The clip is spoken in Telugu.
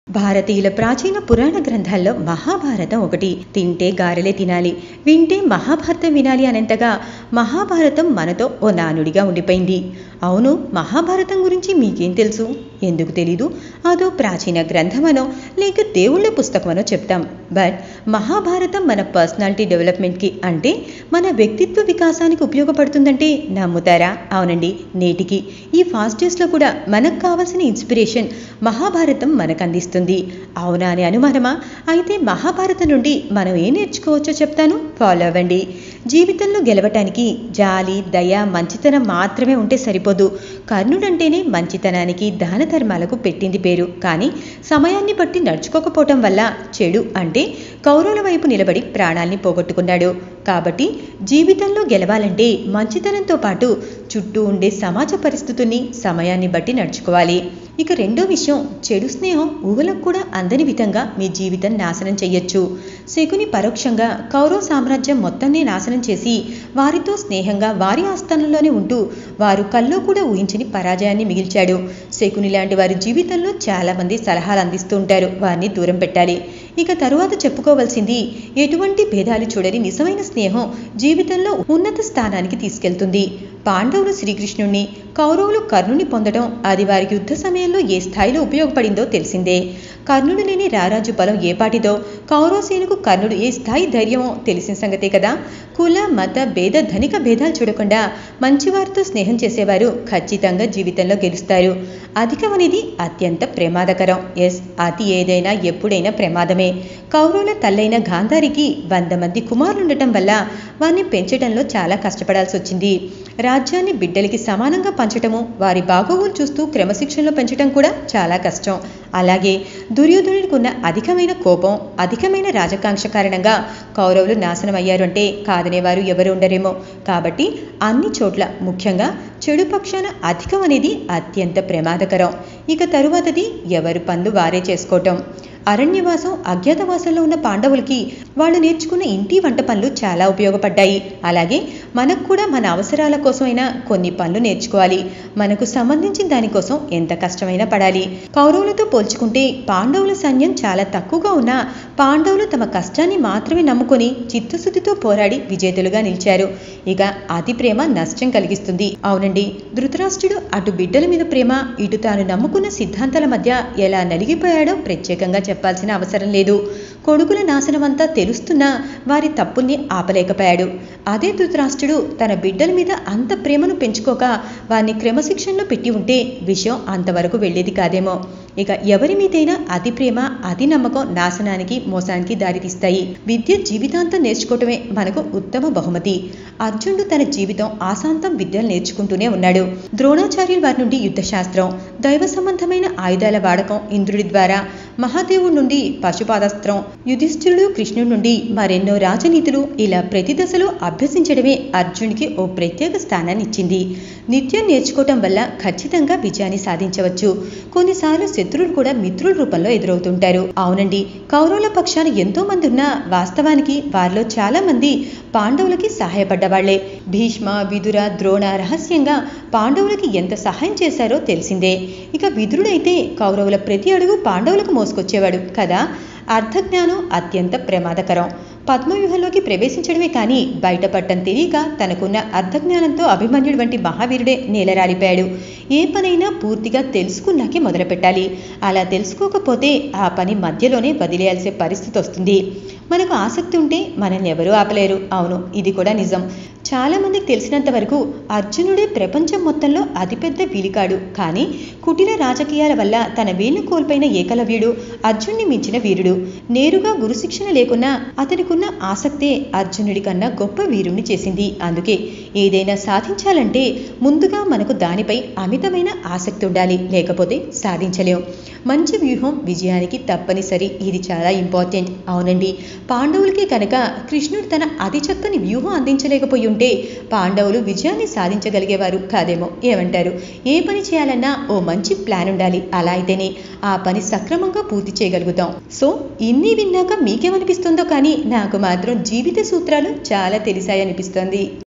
భారతీయుల ప్రాచీన పురాణ గ్రంథాల్లో మహాభారతం ఒకటి తింటే గారెలే తినాలి వింటే మహాభారతం వినాలి అనేంతగా మహాభారతం మనతో ఓ నానుడిగా ఉండిపోయింది అవును మహాభారతం గురించి మీకేం తెలుసు ఎందుకు తెలీదు అదో ప్రాచీన గ్రంథమనో లేక దేవుళ్ళ పుస్తకమనో చెప్తాం బట్ మహాభారతం మన పర్సనాలిటీ డెవలప్మెంట్కి అంటే మన వ్యక్తిత్వ వికాసానికి ఉపయోగపడుతుందంటే నమ్ముతారా అవునండి నేటికి ఈ ఫాస్ట్ డేస్లో కూడా మనకు కావాల్సిన ఇన్స్పిరేషన్ మహాభారతం మనకు అందిస్తుంది అవునా అని అనుమానమా అయితే మహాభారతం నుండి మనం ఏం నేర్చుకోవచ్చో చెప్తాను ఫాలో అవ్వండి జీవితంలో గెలవటానికి జాలి దయ మంచితనం మాత్రమే ఉంటే సరిపోదు కర్ణుడంటేనే మంచితనానికి దాన ధర్మాలకు పెట్టింది పేరు కానీ సమయాన్ని బట్టి నడుచుకోకపోవటం వల్ల చెడు అంటే కౌరవుల వైపు నిలబడి ప్రాణాల్ని పోగొట్టుకున్నాడు కాబట్టి జీవితంలో గెలవాలంటే మంచితనంతో పాటు చుట్టూ ఉండే సమాజ పరిస్థితుల్ని సమయాన్ని బట్టి నడుచుకోవాలి ఇక రెండో విషయం చెడు స్నేహం ఊహలకు కూడా అందని విధంగా మీ జీవితం నాశనం చెయ్యొచ్చు శకుని పరోక్షంగా కౌరవ సామ్రాజ్యం మొత్తాన్ని నాశనం చేసి వారితో స్నేహంగా వారి ఆస్థానంలోనే ఉంటూ వారు కల్లో కూడా ఊహించని పరాజయాన్ని మిగిల్చాడు శకుని లాంటి వారి జీవితంలో చాలామంది సలహాలు అందిస్తూ ఉంటారు వారిని దూరం పెట్టాలి ఇక తరువాత చెప్పుకోవాల్సింది ఎటువంటి భేదాలు చూడని నిజమైన స్నేహం జీవితంలో ఉన్నత స్థానానికి తీసుకెళ్తుంది పాండవులు శ్రీకృష్ణుణ్ణి కౌరవులు కర్ణుని పొందడం అది వారికి యుద్ధ సమయంలో ఏ స్థాయిలో ఉపయోగపడిందో తెలిసిందే కర్ణుడు లేని రారాజు బలం ఏ పాటిదో కౌరవసేనకు కర్ణుడు ఏ స్థాయి ధైర్యమో తెలిసిన సంగతే కదా కుల మత భేద ధనిక భేదాలు చూడకుండా మంచివారితో స్నేహం చేసేవారు ఖచ్చితంగా జీవితంలో గెలుస్తారు అధికం అనేది అత్యంత ప్రమాదకరం ఎస్ అతి ఏదైనా ఎప్పుడైనా ప్రమాదమే కౌరవుల తల్లైన గాంధారికి వంద మంది కుమారులుండటం వల్ల వారిని పెంచడంలో చాలా కష్టపడాల్సి వచ్చింది రాజ్యాన్ని బిడ్డలకి సమానంగా పంచటము వారి బాగోగులు చూస్తూ క్రమశిక్షణలో పెంచడం కూడా చాలా కష్టం అలాగే దుర్యోధనుడికి ఉన్న అధికమైన కోపం అధికమైన రాజకాంక్ష కారణంగా కౌరవులు నాశనం అయ్యారు అంటే కాదనేవారు ఎవరు ఉండరేమో కాబట్టి అన్ని చోట్ల ముఖ్యంగా చెడు పక్షాన అధికం అనేది అత్యంత ప్రమాదకరం ఇక తరువాతది ఎవరి పనులు వారే చేసుకోవటం అరణ్యవాసం అజ్ఞాతవాసంలో ఉన్న పాండవులకి వాళ్ళు నేర్చుకున్న ఇంటి వంట పనులు చాలా ఉపయోగపడ్డాయి అలాగే మనకు కూడా మన అవసరాల కోసమైనా కొన్ని పనులు నేర్చుకోవాలి మనకు సంబంధించిన దానికోసం ఎంత కష్టమైనా పడాలి కౌరవులతో పోల్చుకుంటే పాండవుల సైన్యం చాలా తక్కువగా ఉన్నా పాండవులు తమ కష్టాన్ని మాత్రమే నమ్ముకొని చిత్తశుద్ధితో పోరాడి విజేతలుగా నిలిచారు ఇక అతి ప్రేమ నష్టం కలిగిస్తుంది అవునండి ధృతరాష్ట్రుడు అటు బిడ్డల మీద ప్రేమ ఇటు తాను నమ్ముకున్న సిద్ధాంతాల మధ్య ఎలా నలిగిపోయాడో ప్రత్యేకంగా చెప్పాల్సిన అవసరం లేదు కొడుకుల నాశనమంతా తెలుస్తున్నా వారి తప్పుల్ని ఆపలేకపోయాడు అదే ధృతరాష్ట్రుడు తన బిడ్డల మీద అంత ప్రేమను పెంచుకోక వారిని క్రమశిక్షణలో పెట్టి ఉంటే విషయం అంతవరకు వెళ్ళేది కాదేమో ఇక ఎవరి మీదైనా అతి ప్రేమ అతి నమ్మకం నాశనానికి మోసానికి దారితీస్తాయి విద్య జీవితాంతం నేర్చుకోవటమే మనకు ఉత్తమ బహుమతి అర్జునుడు తన జీవితం ఆశాంతం విద్యలు నేర్చుకుంటూనే ఉన్నాడు ద్రోణాచార్యుల వారి నుండి యుద్ధశాస్త్రం దైవ సంబంధమైన ఆయుధాల వాడకం ఇంద్రుడి ద్వారా మహాదేవుడి నుండి పశుపాదాస్త్రం యుధిష్ఠిరుడు కృష్ణుడి నుండి మరెన్నో రాజనీతులు ఇలా ప్రతి దశలో అభ్యసించడమే అర్జునుడికి ఓ ప్రత్యేక స్థానాన్ని ఇచ్చింది నిత్యం నేర్చుకోవటం వల్ల ఖచ్చితంగా విజయాన్ని సాధించవచ్చు కొన్నిసార్లు శత్రువులు కూడా మిత్రుల రూపంలో ఎదురవుతుంటారు అవునండి కౌరవుల పక్షాన ఎంతో మంది ఉన్నా వాస్తవానికి వారిలో చాలా మంది పాండవులకి సహాయపడ్డవాళ్లే భీష్మ విదుర ద్రోణ రహస్యంగా పాండవులకి ఎంత సహాయం చేశారో తెలిసిందే ఇక విదురుడైతే కౌరవుల ప్రతి అడుగు పాండవులకు మోసుకొచ్చేవాడు కదా అర్థజ్ఞానం అత్యంత ప్రమాదకరం పద్మవ్యూహంలోకి ప్రవేశించడమే కానీ బయటపడటం తెలియక తనకున్న అర్ధజ్ఞానంతో అభిమన్యుడు వంటి మహావీరుడే నేలరాలిపోయాడు ఏ పనైనా పూర్తిగా తెలుసుకున్నాకే మొదలుపెట్టాలి అలా తెలుసుకోకపోతే ఆ పని మధ్యలోనే వదిలేయాల్సే పరిస్థితి వస్తుంది మనకు ఆసక్తి ఉంటే మనల్ని ఎవరూ ఆపలేరు అవును ఇది కూడా నిజం చాలా మందికి తెలిసినంత వరకు అర్జునుడే ప్రపంచం మొత్తంలో అతిపెద్ద వీలికాడు కానీ కుటిల రాజకీయాల వల్ల తన వేలు కోల్పోయిన ఏకలవ్యుడు అర్జున్ని మించిన వీరుడు నేరుగా గురుశిక్షణ లేకున్నా అతనికున్న ఆసక్తే అర్జునుడి కన్నా గొప్ప వీరుణ్ణి చేసింది అందుకే ఏదైనా సాధించాలంటే ముందుగా మనకు దానిపై అమితమైన ఆసక్తి ఉండాలి లేకపోతే సాధించలేం మంచి వ్యూహం విజయానికి తప్పనిసరి ఇది చాలా ఇంపార్టెంట్ అవునండి పాండవులకే కనుక కృష్ణుడు తన అతి చక్కని వ్యూహం అందించలేకపోయి ఉంటే పాండవులు విజయాన్ని సాధించగలిగేవారు కాదేమో ఏమంటారు ఏ పని చేయాలన్నా ఓ మంచి ప్లాన్ ఉండాలి అలా అయితేనే ఆ పని సక్రమంగా పూర్తి చేయగలుగుతాం సో ఇన్ని విన్నాక మీకేమనిపిస్తుందో కానీ నాకు మాత్రం జీవిత సూత్రాలు చాలా తెలిసాయనిపిస్తుంది